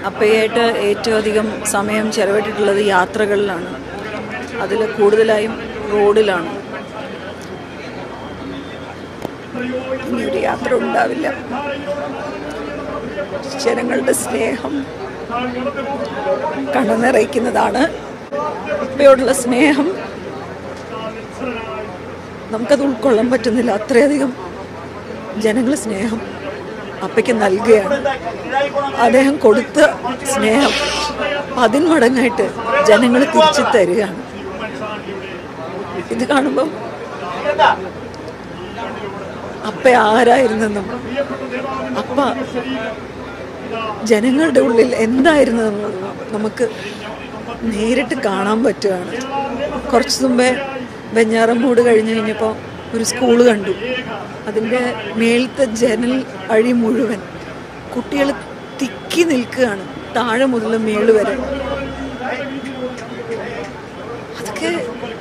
അപ്പയായിട്ട് ഏറ്റവും അധികം സമയം ചെലവിട്ടിട്ടുള്ളത് യാത്രകളിലാണ് അതിൽ കൂടുതലായും റോഡിലാണ് ഇനിയൊരു യാത്ര ഉണ്ടാവില്ല ജനങ്ങളുടെ സ്നേഹം കണ്ണു നിറയ്ക്കുന്നതാണ് അപ്പയോടുള്ള സ്നേഹം നമുക്കത് ഉൾക്കൊള്ളാൻ പറ്റുന്നില്ല അത്രയധികം ജനങ്ങൾ സ്നേഹം അപ്പയ്ക്ക് നൽകുകയാണ് അദ്ദേഹം കൊടുത്ത സ്നേഹം പതിന്മടങ്ങായിട്ട് ജനങ്ങൾ തിരിച്ചു തരികയാണ് ഇത് കാണുമ്പം അപ്പ ആരായിരുന്നെന്നും അപ്പ ജനങ്ങളുടെ ഉള്ളിൽ എന്തായിരുന്നു എന്നുള്ളത് നമുക്ക് നേരിട്ട് കാണാൻ പറ്റുകയാണ് കുറച്ച് മുമ്പേ വെഞ്ഞാറമ്മൂട് കഴിഞ്ഞ് കഴിഞ്ഞപ്പോൾ ഒരു സ്കൂൾ കണ്ടു അതിൻ്റെ മേളത്തെ ജനൽ അഴി മുഴുവൻ കുട്ടികൾ തിക്കി നിൽക്കുകയാണ് താഴെ മുതൽ മേള് വരെ അതൊക്കെ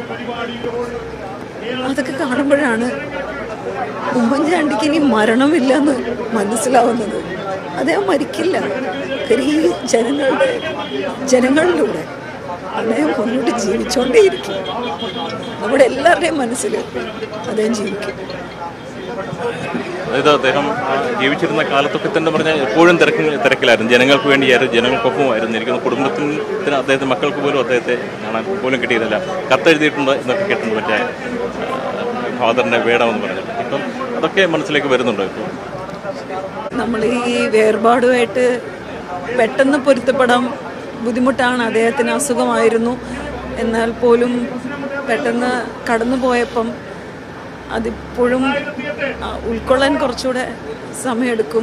അതൊക്കെ കാണുമ്പോഴാണ് ഉമ്മൻചാണ്ടിക്ക് ഇനി മരണമില്ല എന്ന് മനസ്സിലാവുന്നത് അദ്ദേഹം മരിക്കില്ല കാര്യം ഈ ജനങ്ങളുടെ ജനങ്ങളിലൂടെ അദ്ദേഹം മുന്നോട്ട് ജീവിച്ചുകൊണ്ടേയിരിക്കും നമ്മുടെ എല്ലാവരുടെയും മനസ്സിൽ അദ്ദേഹം ജീവിക്കും അതായത് അദ്ദേഹം ആ, ജീവിച്ചിരുന്ന കാലത്തൊക്കെ തന്നെ പറഞ്ഞാൽ എപ്പോഴും തിരക്ക് തിരക്കിലായിരുന്നു ജനങ്ങൾക്ക് വേണ്ടിയായിരുന്നു ജനങ്ങൾക്കൊപ്പമായിരുന്നു ഇരിക്കുന്ന കുടുംബത്തിന് അദ്ദേഹത്തെ മക്കൾക്ക് പോലും അദ്ദേഹത്തെ കാണാൻ പോലും കിട്ടിയിരുന്നില്ല കത്തെഴുതിയിട്ടുണ്ട് എന്നൊക്കെ കേട്ടിട്ടുണ്ട് മറ്റേ ഫാദറിൻ്റെ വേണമെന്ന് പറഞ്ഞിട്ട് ഇപ്പം അതൊക്കെ മനസ്സിലേക്ക് വരുന്നുണ്ടോ ഇപ്പോൾ നമ്മൾ ഈ വേർപാടുമായിട്ട് പെട്ടെന്ന് പൊരുത്തപ്പെടാൻ ബുദ്ധിമുട്ടാണ് അദ്ദേഹത്തിന് അസുഖമായിരുന്നു എന്നാൽ പോലും പെട്ടെന്ന് കടന്നു പോയപ്പം അതിപ്പോഴും ആ, ഉൾക്കൊള്ളാൻ കുറച്ചുകൂടെ സമയമെടുക്കും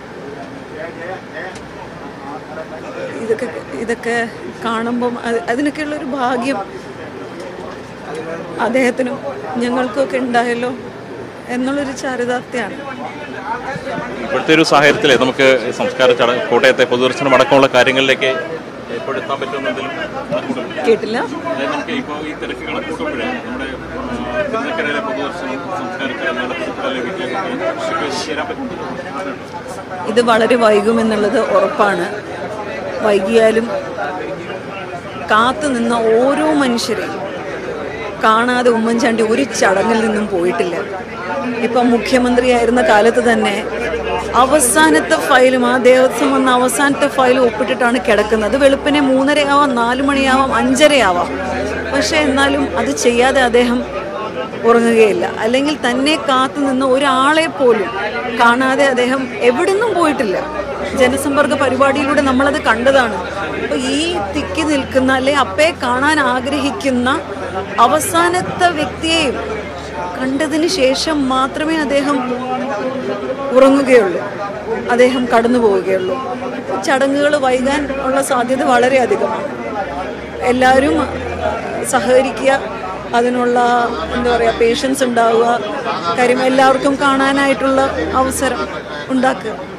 ഇതൊക്കെ ഇതൊക്കെ കാണുമ്പം അത് അതിനൊക്കെയുള്ളൊരു ഭാഗ്യം അദ്ദേഹത്തിനും ഞങ്ങൾക്കൊക്കെ ഉണ്ടായല്ലോ എന്നുള്ളൊരു ചാരിതാർത്ഥ്യമാണ് ഇപ്പോഴത്തെ ഒരു സാഹചര്യത്തിൽ നമുക്ക് സംസ്കാര ചട കോട്ടയത്തെ പൊതുദർശനം അടക്കമുള്ള കാര്യങ്ങളിലേക്ക് എപ്പോഴെത്താൻ പറ്റുമെന്നതിലും കേട്ടില്ല അതായത് നമുക്ക് ഇപ്പോൾ ഈ തിരക്ക് കണക്കൂട്ടുമ്പോഴേ നമ്മുടെ ആ, തിരുനക്കരയിലെ പൊതുദർശനം സംസ്കാര ചടങ്ങുകൾ പുതുക്കലിലെ വീട്ടിലേക്ക് ചേരാൻ പറ്റും ഇത് വളരെ വൈകുമെന്നുള്ളത് ഉറപ്പാണ് വൈകിയാലും കാത്തു നിന്ന ഓരോ മനുഷ്യരെയും കാണാതെ ഉമ്മൻചാണ്ടി ഒരു ചടങ്ങിൽ നിന്നും പോയിട്ടില്ല ഇപ്പം മുഖ്യമന്ത്രിയായിരുന്ന കാലത്ത് തന്നെ അവസാനത്തെ ഫയലും ആ ദേവസ്വം വന്ന അവസാനത്തെ ഫയലും ഒപ്പിട്ടിട്ടാണ് കിടക്കുന്നത് വെളുപ്പിനെ മൂന്നരയാവാം നാലു മണിയാവാം അഞ്ചരയാവാം പക്ഷേ എന്നാലും അത് ചെയ്യാതെ അദ്ദേഹം ഉറങ്ങുകയില്ല അല്ലെങ്കിൽ തന്നെ കാത്തു നിന്ന് ഒരാളെ പോലും കാണാതെ അദ്ദേഹം എവിടുന്നും പോയിട്ടില്ല ജനസമ്പർക്ക പരിപാടിയിലൂടെ നമ്മളത് കണ്ടതാണ് അപ്പൊ ഈ തിക്കി നിൽക്കുന്ന അല്ലെ അപ്പയെ കാണാൻ ആഗ്രഹിക്കുന്ന അവസാനത്തെ വ്യക്തിയെയും കണ്ടതിന് ശേഷം മാത്രമേ അദ്ദേഹം ഉറങ്ങുകയുള്ളൂ അദ്ദേഹം കടന്നു പോവുകയുള്ളൂ ചടങ്ങുകൾ വൈകാൻ ഉള്ള സാധ്യത വളരെ അധികമാണ് എല്ലാവരും സഹകരിക്കുക അതിനുള്ള എന്താ പറയുക പേഷ്യൻസ് ഉണ്ടാവുക കാര്യം എല്ലാവർക്കും കാണാനായിട്ടുള്ള അവസരം ഉണ്ടാക്കുക